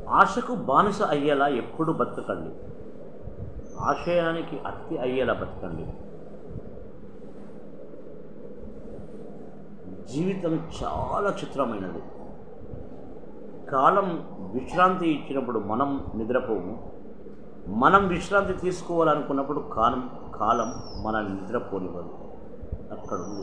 ఆశకు బానిస అయ్యేలా ఎప్పుడు బతకండి ఆశయానికి అతి అయ్యేలా బతకండి జీవితం చాలా చిత్రమైనది కాలం విశ్రాంతి ఇచ్చినప్పుడు మనం నిద్రపోము మనం విశ్రాంతి తీసుకోవాలనుకున్నప్పుడు కాలం కాలం మనల్ని నిద్రపోనివ్వదు అక్కడ ఉంది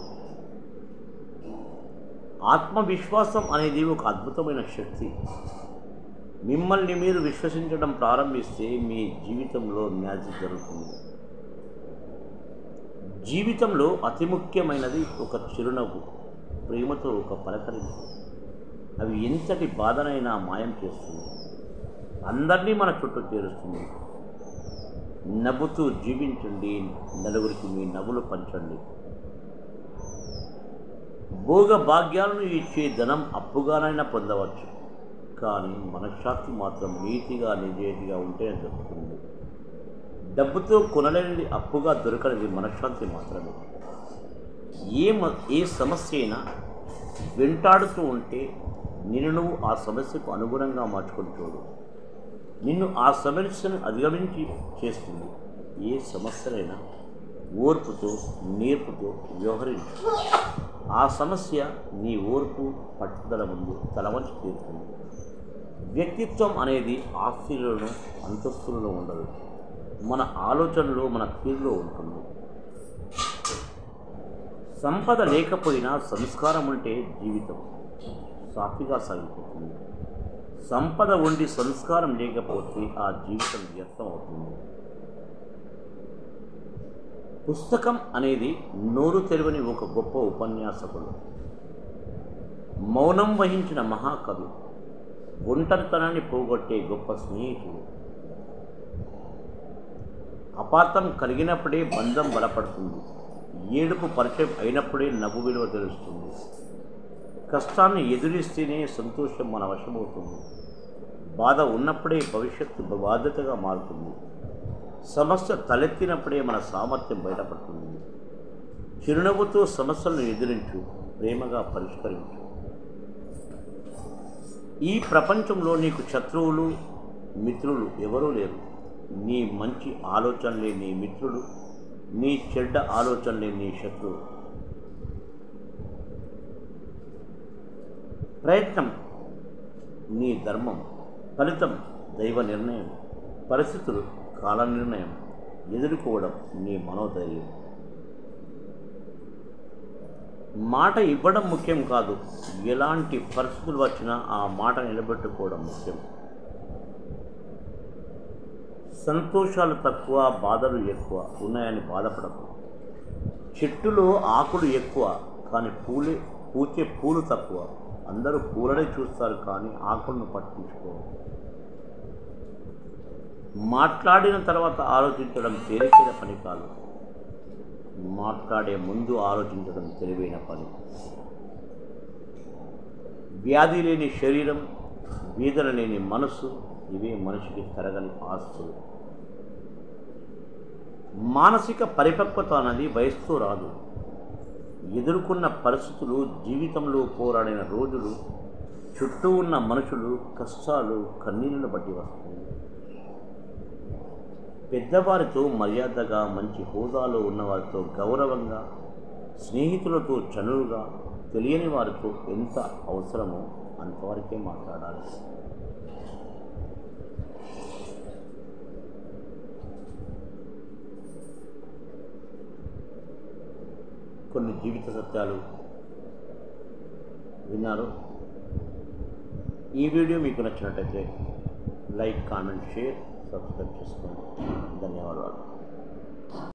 ఆత్మవిశ్వాసం అనేది ఒక అద్భుతమైన శక్తి మిమ్మల్ని మీరు విశ్వసించడం ప్రారంభిస్తే మీ జీవితంలో మ్యాజిక్ జరుగుతుంది జీవితంలో అతి ముఖ్యమైనది ఒక చిరునవ్వు ప్రేమతో ఒక పలకరింపు అవి ఎంతటి బాధనైనా మాయం చేస్తుంది అందరినీ మన చుట్టూ చేరుస్తుంది నవ్వుతూ జీవించండి నలుగురికి మీ నవ్వులు పంచండి భోగ భాగ్యాలను ఇచ్చే ధనం అప్పుగానైనా పొందవచ్చు కానీ మనశ్శాంతి మాత్రం నీతిగా నిజేటిగా ఉంటే దొరుకుతుంది డబ్బుతో కొనలేనిది అప్పుగా దొరకనిది మనశ్శాంతి మాత్రమే ఏ మ- ఏ సమస్య అయినా వెంటాడుతూ ఉంటే నిన్ను నువ్వు ఆ సమస్యకు అనుగుణంగా మార్చుకొని చూడు నిన్ను ఆ సమస్యను అధిగమించి చేస్తుంది ఏ సమస్యలైనా ఓర్పుతో నేర్పుతో వ్యవహరించు ఆ సమస్య నీ ఓర్పు పట్టుదల ముందు తలవంచి తీరుతుంది వ్యక్తిత్వం అనేది ఆస్తిలోనూ అంతస్తులలో ఉండదు మన ఆలోచనలో మన తీరులో ఉంటుంది సంపద లేకపోయినా సంస్కారం ఉంటే జీవితం సాఫీగా సాగిపోతుంది సంపద ఉండి సంస్కారం లేకపోతే ఆ జీవితం వ్యర్థం అవుతుంది పుస్తకం అనేది నోరు తెరవని ఒక గొప్ప ఉపన్యాసకుడు మౌనం వహించిన మహాకవి ఒంటరితనాన్ని పోగొట్టే గొప్ప స్నేహితుడు అపార్థం కలిగినప్పుడే బంధం బలపడుతుంది ఏడుపు పరిచయం అయినప్పుడే నవ్వు విలువ తెలుస్తుంది కష్టాన్ని ఎదురిస్తేనే సంతోషం మన వశమవుతుంది బాధ ఉన్నప్పుడే భవిష్యత్తు బాధ్యతగా మారుతుంది సమస్య తలెత్తినప్పుడే మన సామర్థ్యం బయటపడుతుంది చిరునవ్వుతో సమస్యలను ఎదిరించు ప్రేమగా పరిష్కరించు ఈ ప్రపంచంలో నీకు శత్రువులు మిత్రులు ఎవరూ లేరు నీ మంచి ఆలోచనలే నీ మిత్రుడు నీ చెడ్డ ఆలోచనలే నీ శత్రువు ప్రయత్నం నీ ధర్మం ఫలితం దైవ నిర్ణయం పరిస్థితులు కాల నిర్ణయం ఎదుర్కోవడం నీ మనోధైర్యం మాట ఇవ్వడం ముఖ్యం కాదు ఎలాంటి పరిస్థితులు వచ్చినా ఆ మాట నిలబెట్టుకోవడం ముఖ్యం సంతోషాలు తక్కువ బాధలు ఎక్కువ ఉన్నాయని బాధపడకు చెట్టులో ఆకులు ఎక్కువ కానీ పూలే పూచే పూలు తక్కువ అందరూ పూలనే చూస్తారు కానీ ఆకులను పట్టించుకోరు మాట్లాడిన తర్వాత ఆలోచించడం తేలికైన పని కాదు మాట్లాడే ముందు ఆలోచించడం తెలివైన పని వ్యాధి లేని శరీరం వేదన లేని మనసు ఇవే మనిషికి తరగని ఆస్తులు మానసిక పరిపక్వత అన్నది వయస్సుతో రాదు ఎదుర్కొన్న పరిస్థితులు జీవితంలో పోరాడిన రోజులు చుట్టూ ఉన్న మనుషులు కష్టాలు కన్నీళ్ళను బట్టి వస్తుంది పెద్దవారితో మర్యాదగా మంచి హోదాలో ఉన్నవారితో గౌరవంగా స్నేహితులతో చనువుగా తెలియని వారితో ఎంత అవసరమో అంతవరకే మాట్లాడాలి కొన్ని జీవిత సత్యాలు విన్నారు ఈ వీడియో మీకు నచ్చినట్టయితే లైక్ కామెంట్ షేర్ సబ్స్క్రైబ్ చేసుకోండి ధన్యవాదాలు